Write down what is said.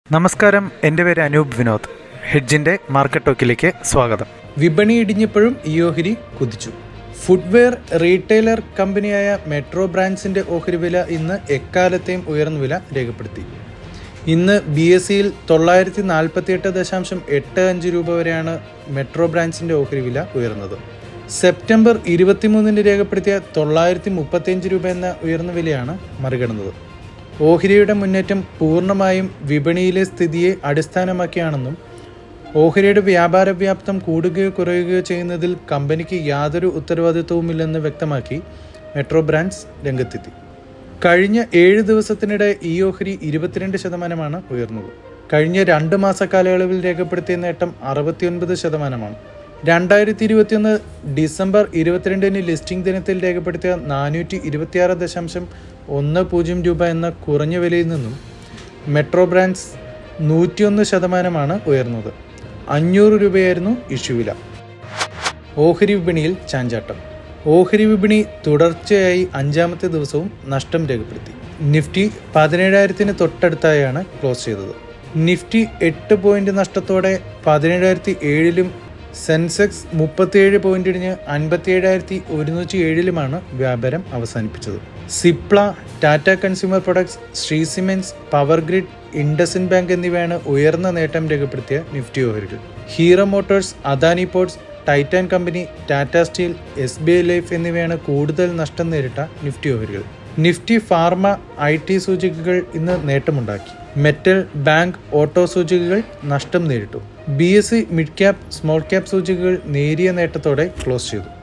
നമസ്കാരം എൻ്റെ പേര് അനൂപ് വിനോദ് ഹെഡ്ജിൻ്റെ മാർക്കറ്റ് ടോക്കിലേക്ക് സ്വാഗതം വിപണി ഇടിഞ്ഞപ്പോഴും ഈ ഓഹരി കുതിച്ചു ഫുട്വെയർ റീറ്റെയിലർ കമ്പനിയായ മെട്രോ ബ്രാൻഡ്സിന്റെ ഓഹരി വില ഇന്ന് എക്കാലത്തെയും ഉയർന്ന വില രേഖപ്പെടുത്തി ഇന്ന് ബി എസ് സിയിൽ തൊള്ളായിരത്തി നാൽപ്പത്തി എട്ട് ദശാംശം എട്ട് അഞ്ച് രൂപ വരെയാണ് മെട്രോ ബ്രാൻഡ്സിന്റെ ഓഹരി വില ഉയർന്നത് സെപ്റ്റംബർ ഇരുപത്തിമൂന്നിന് രേഖപ്പെടുത്തിയ തൊള്ളായിരത്തി മുപ്പത്തിയഞ്ച് രൂപ എന്ന ഉയർന്ന വിലയാണ് മറികടന്നത് ഓഹരിയുടെ മുന്നേറ്റം പൂർണ്ണമായും വിപണിയിലെ സ്ഥിതിയെ അടിസ്ഥാനമാക്കിയാണെന്നും ഓഹരിയുടെ വ്യാപാര വ്യാപ്തം കൂടുകയോ കുറയുകയോ ചെയ്യുന്നതിൽ കമ്പനിക്ക് യാതൊരു ഉത്തരവാദിത്വവുമില്ലെന്ന് വ്യക്തമാക്കി മെട്രോ ബ്രാൻഡ്സ് രംഗത്തെത്തി കഴിഞ്ഞ ഏഴ് ദിവസത്തിനിടെ ഈ ഓഹരി ഇരുപത്തിരണ്ട് ശതമാനമാണ് ഉയർന്നത് കഴിഞ്ഞ രണ്ട് മാസ കാലയളവിൽ രേഖപ്പെടുത്തിയ നേട്ടം അറുപത്തിയൊൻപത് ശതമാനമാണ് രണ്ടായിരത്തി ഇരുപത്തിയൊന്ന് ഡിസംബർ ഇരുപത്തിരണ്ടിന് ലിസ്റ്റിംഗ് ദിനത്തിൽ രേഖപ്പെടുത്തിയ നാനൂറ്റി ഇരുപത്തിയാറ് ദശാംശം ഒന്ന് പൂജ്യം രൂപ എന്ന കുറഞ്ഞ വിലയിൽ നിന്നും മെട്രോ ബ്രാൻഡ്സ് നൂറ്റിയൊന്ന് ശതമാനമാണ് ഉയർന്നത് അഞ്ഞൂറ് രൂപയായിരുന്നു ഇഷ്യൂ വില ഓഹരി വിപണിയിൽ ചാഞ്ചാട്ടം ഓഹരി വിപണി തുടർച്ചയായി അഞ്ചാമത്തെ ദിവസവും നഷ്ടം രേഖപ്പെടുത്തി നിഫ്റ്റി പതിനേഴായിരത്തിന് തൊട്ടടുത്തായാണ് ക്ലോസ് ചെയ്തത് നിഫ്റ്റി എട്ട് പോയിന്റ് നഷ്ടത്തോടെ പതിനേഴായിരത്തി ഏഴിലും സെൻസെക്സ് മുപ്പത്തിയേഴ് പോയിന്റ് ഇടിഞ്ഞ് അൻപത്തിയേഴായിരത്തി ഒരുന്നൂറ്റി ഏഴിലുമാണ് വ്യാപാരം അവസാനിപ്പിച്ചത് Cipla Tata consumer products Shree cements power grid IndusInd bank എന്നിവയാണ് ഉയർന്ന നേട്ടം രേഖപ്പെടുത്തിയ നിഫ്റ്റി ഓഹരികൾ Hero motors Adani ports Titan കമ്പനി Tata steel S B I life എന്നിവയാണ് കൂടുതൽ നഷ്ടം നേരിട്ട നിഫ്റ്റി ഓഹരികൾ നിഫ്റ്റി ഫാർമ ഐ ടി സൂചികകൾ ഇന്ന് നേട്ടമുണ്ടാക്കി മെറ്റൽ ബാങ്ക് ഓട്ടോ സൂചികകൾ നഷ്ടം നേരിട്ടു B S C mid cap small cap സൂചികകൾ നേരിയ നേട്ടത്തോടെ ക്ലോസ് ചെയ്തു